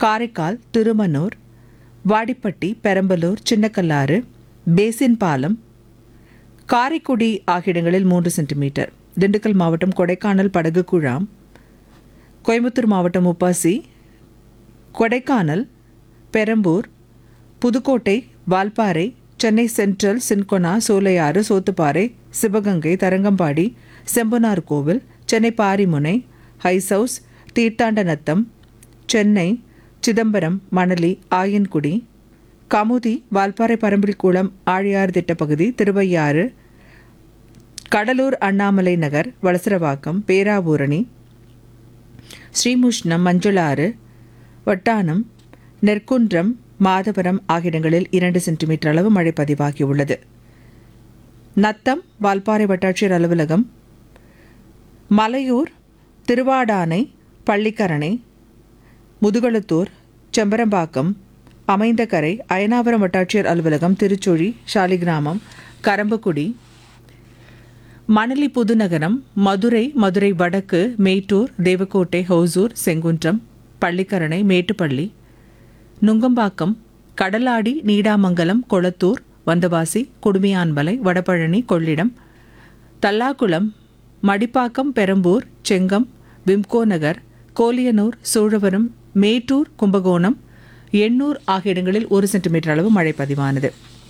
Karaikal Thirumanur Vadipatti Perambalur Chinnakallar basin பாலம் காரைக்குடி ஆகிய இடங்களில் மூன்று சென்டிமீட்டர் திண்டுக்கல் மாவட்டம் கொடைக்கானல் படகு குழாம் கோயம்புத்தூர் மாவட்டம் உப்பாசி கொடைக்கானல் பெரம்பூர் புதுக்கோட்டை வால்பாறை சென்னை சென்ட்ரல் சின்கொனா சோலையாறு சோத்துப்பாறை சிவகங்கை தரங்கம்பாடி செம்பனார் கோவில் சென்னை பாரிமுனை ஹைஸ் ஹவுஸ் தீர்த்தாண்டநத்தம் சென்னை சிதம்பரம் மணலி ஆயன்குடி கமுதி வால்பாறை பரம்பில்குளம் ஆழியார் திட்டப்பகுதி திருவையாறு கடலூர் அண்ணாமலை நகர் வளசரவாக்கம் பேராவூரணி ஸ்ரீமுஷ்ணம் மஞ்சளாறு வட்டானம் நெற்குன்றம் மாதவரம் ஆகிய இடங்களில் இரண்டு சென்டிமீட்டர் அளவு மழை பதிவாகியுள்ளது நத்தம் வால்பாறை வட்டாட்சியர் அலுவலகம் மலையூர் திருவாடானை பள்ளிக்கரணை முதுகளத்தூர் செம்பரம்பாக்கம் அமைந்தகரை அயனாவரம் வட்டாட்சியர் அலுவலகம் திருச்சுழி சாலிகிராமம் கரம்பக்குடி மணலி புதுநகரம் மதுரை மதுரை வடக்கு மேட்டூர் தேவக்கோட்டை ஹோசூர் செங்குன்றம் பள்ளிக்கரணை மேட்டுப்பள்ளி நுங்கம்பாக்கம் கடலாடி நீடாமங்கலம் கொளத்தூர் வந்தவாசி குடுமியான்பலை வடபழனி கொள்ளிடம் தல்லாக்குளம் மடிப்பாக்கம் பெரம்பூர் செங்கம் விம்கோ நகர் கோலியனூர் சோழவரம் மேட்டூர் கும்பகோணம் எண்ணூர் ஆகிய இடங்களில் ஒரு சென்டிமீட்டர் அளவு மழை பதிவானது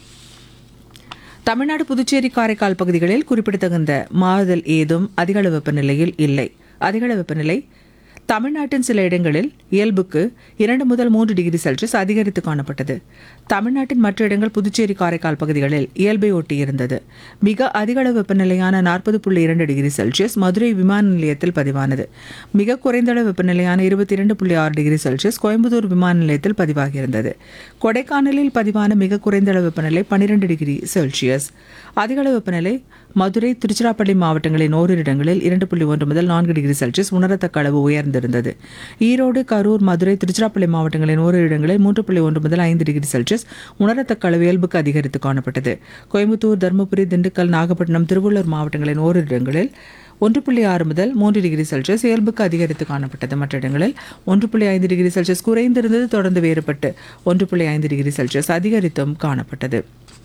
தமிழ்நாடு புதுச்சேரி காரைக்கால் பகுதிகளில் குறிப்பிடத்தகுந்த மாறுதல் ஏதும் அதிகள வெப்பநிலையில் இல்லை அதிகள வெப்பநிலை தமிழ்நாட்டின் சில இடங்களில் இயல்புக்கு இரண்டு முதல் மூன்று டிகிரி செல்சியஸ் அதிகரித்து காணப்பட்டது தமிழ்நாட்டின் மற்ற இடங்கள் புதுச்சேரி காரைக்கால் பகுதிகளில் இயல்பை ஒட்டி இருந்தது மிக அதிகள வெப்பநிலையான நாற்பது புள்ளி இரண்டு டிகிரி செல்சியஸ் மதுரை விமான நிலையத்தில் பதிவானது மிக குறைந்தளவு வெப்பநிலையான இருபத்தி இரண்டு புள்ளி ஆறு டிகிரி செல்சியஸ் கோயம்புத்தூர் விமான நிலையத்தில் பதிவாகியிருந்தது கொடைக்கானலில் பதிவான மிக குறைந்தளவு வெப்பநிலை பன்னிரண்டு டிகிரி செல்சியஸ் அதிகளவு வெப்பநிலை மதுரை திருச்சிராப்பள்ளி மாவட்டங்களின் ஓரிரு இடங்களில் இரண்டு புள்ளி ஒன்று முதல் நான்கு டிகிரி செல்சியஸ் உணரத்தக்க அளவு உயர்ந்திருந்தது ஈரோடு கரூர் மதுரை திருச்சிராப்பள்ளி மாவட்டங்களின் ஓரிரு இடங்களில் மூன்று புள்ளி ஒன்று முதல் ஐந்து டிகிரி செல்சியஸ் உணரத்தக்க அளவு இயல்புக்கு அதிகரித்து காணப்பட்டது கோயம்புத்தூர் தருமபுரி திண்டுக்கல் நாகப்பட்டினம் திருவள்ளூர் மாவட்டங்களின் ஓரிரு இடங்களில் ஒன்று புள்ளி ஆறு முதல் மூன்று டிகிரி செல்சியஸ் இயல்புக்கு அதிகரித்து காணப்பட்டது மற்ற இடங்களில் ஒன்று புள்ளி ஐந்து டிகிரி செல்சியஸ் குறைந்திருந்தது தொடர்ந்து வேறுபட்டு ஒன்று புள்ளி ஐந்து டிகிரி செல்சியஸ் அதிகரித்தும் காணப்பட்டது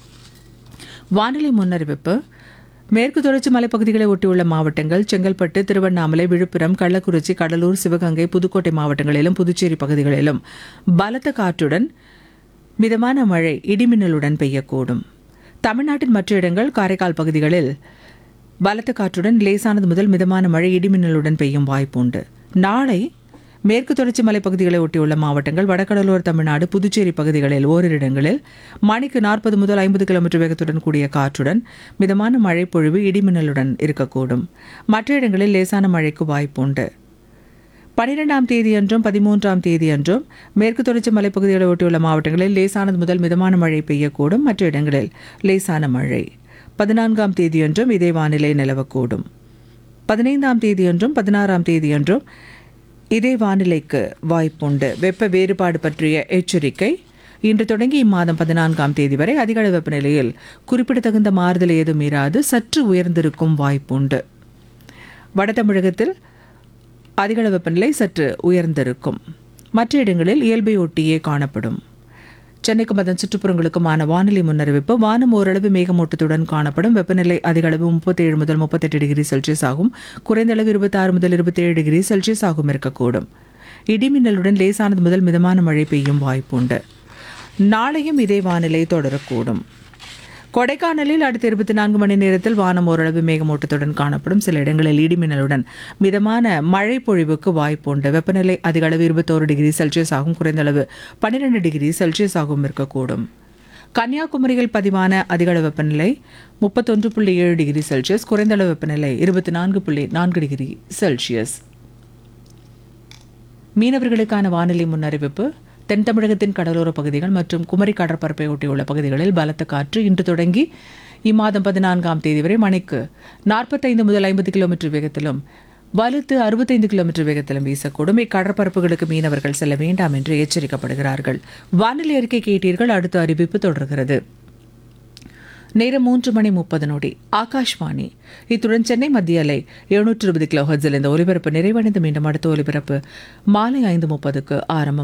வானிலை முன்னறிவிப்பு மேற்கு தொடர்ச்சி மலைப்பகுதிகளை ஒட்டியுள்ள மாவட்டங்கள் செங்கல்பட்டு திருவண்ணாமலை விழுப்புரம் கள்ளக்குறிச்சி கடலூர் சிவகங்கை புதுக்கோட்டை மாவட்டங்களிலும் புதுச்சேரி பகுதிகளிலும் பலத்த காற்றுடன் மிதமான மழை இடிமின்னலுடன் பெய்யக்கூடும் தமிழ்நாட்டின் மற்ற இடங்கள் காரைக்கால் பகுதிகளில் பலத்த காற்றுடன் லேசானது முதல் மிதமான மழை இடிமின்னலுடன் பெய்யும் வாய்ப்புண்டு நாளை மேற்கு தொடர்ச்சி மலைப்பகுதிகளை ஒட்டியுள்ள மாவட்டங்கள் வடகடலோர தமிழ்நாடு புதுச்சேரி பகுதிகளில் ஓரிரு இடங்களில் மணிக்கு நாற்பது முதல் ஐம்பது கிலோமீட்டர் வேகத்துடன் கூடிய காற்றுடன் மிதமான மழை பொழிவு இடிமின்னலுடன் இருக்கக்கூடும் மற்ற இடங்களில் லேசான மழைக்கு வாய்ப்புண்டு பனிரெண்டாம் தேதியன்றும் பதிமூன்றாம் தேதியன்றும் மேற்கு தொடர்ச்சி மலைப்பகுதிகளை ஒட்டியுள்ள மாவட்டங்களில் லேசானது முதல் மிதமான மழை பெய்யக்கூடும் மற்ற இடங்களில் லேசான மழை பதினான்காம் தேதியன்றும் இதே வானிலை நிலவக்கூடும் பதினைந்தாம் தேதியன்றும் பதினாறாம் தேதியன்றும் இதே வானிலைக்கு வாய்ப்புண்டு வெப்ப வேறுபாடு பற்றிய எச்சரிக்கை இன்று தொடங்கி இம்மாதம் பதினான்காம் தேதி வரை அதிகளவு வெப்பநிலையில் குறிப்பிடத்தகுந்த மாறுதல் ஏதும் இராது சற்று உயர்ந்திருக்கும் வாய்ப்புண்டு வட தமிழகத்தில் அதிகளவு வெப்பநிலை சற்று உயர்ந்திருக்கும் மற்ற இடங்களில் இயல்பை ஒட்டியே காணப்படும் சென்னைக்கும் அதன் சுற்றுப்புறங்களுக்குமான வானிலை முன்னறிவிப்பு வானம் ஓரளவு மேகமூட்டத்துடன் காணப்படும் வெப்பநிலை அதிக அளவு முப்பத்தேழு முதல் முப்பத்தெட்டு டிகிரி செல்சியஸ் ஆகும் குறைந்த அளவு இருபத்தாறு முதல் இருபத்தேழு டிகிரி செல்சியஸ் ஆகும் இருக்கக்கூடும் இடிமின்னலுடன் லேசானது முதல் மிதமான மழை பெய்யும் வாய்ப்புண்டு நாளையும் இதே வானிலை தொடரக்கூடும் கொடைக்கானலில் அடுத்த இருபத்தி நான்கு மணி நேரத்தில் வானம் ஓரளவு மேகமூட்டத்துடன் காணப்படும் சில இடங்களில் இடிமின்னலுடன் மிதமான மழை பொழிவுக்கு வாய்ப்புண்டு வெப்பநிலை அதிக அளவு இருபத்தோரு டிகிரி செல்சியஸ் ஆகும் குறைந்த அளவு பன்னிரெண்டு டிகிரி செல்சியஸ் ஆகும் இருக்கக்கூடும் கன்னியாகுமரியில் பதிவான அதிகளவு வெப்பநிலை முப்பத்தொன்று புள்ளி ஏழு டிகிரி செல்சியஸ் குறைந்த அளவு வெப்பநிலை இருபத்தி நான்கு புள்ளி நான்கு டிகிரி செல்சியஸ் மீனவர்களுக்கான வானிலை முன்னறிவிப்பு தென் தமிழகத்தின் கடலோர பகுதிகள் மற்றும் குமரி கடற்பரப்பை ஒட்டியுள்ள பகுதிகளில் பலத்த காற்று இன்று தொடங்கி இம்மாதம் பதினான்காம் தேதி வரை மணிக்கு நாற்பத்தைந்து முதல் ஐம்பது கிலோமீட்டர் வேகத்திலும் வலுத்து அறுபத்தைந்து கிலோமீட்டர் வேகத்திலும் வீசக்கூடும் இக்கடற்பரப்புகளுக்கு மீனவர்கள் செல்ல வேண்டாம் என்று எச்சரிக்கப்படுகிறார்கள் வானிலை அறிக்கை கேட்டீர்கள் அடுத்த அறிவிப்பு தொடர்கிறது நேரம் மூன்று மணி முப்பது நொடி ஆகாஷ்வாணி இத்துடன் சென்னை மத்திய அலை எழுநூற்று இருபது கிலோ ஹர்ட்ஸில் இந்த ஒலிபரப்பு நிறைவடைந்து மீண்டும் அடுத்த ஒலிபரப்பு மாலை ஐந்து முப்பதுக்கு ஆரம்பம்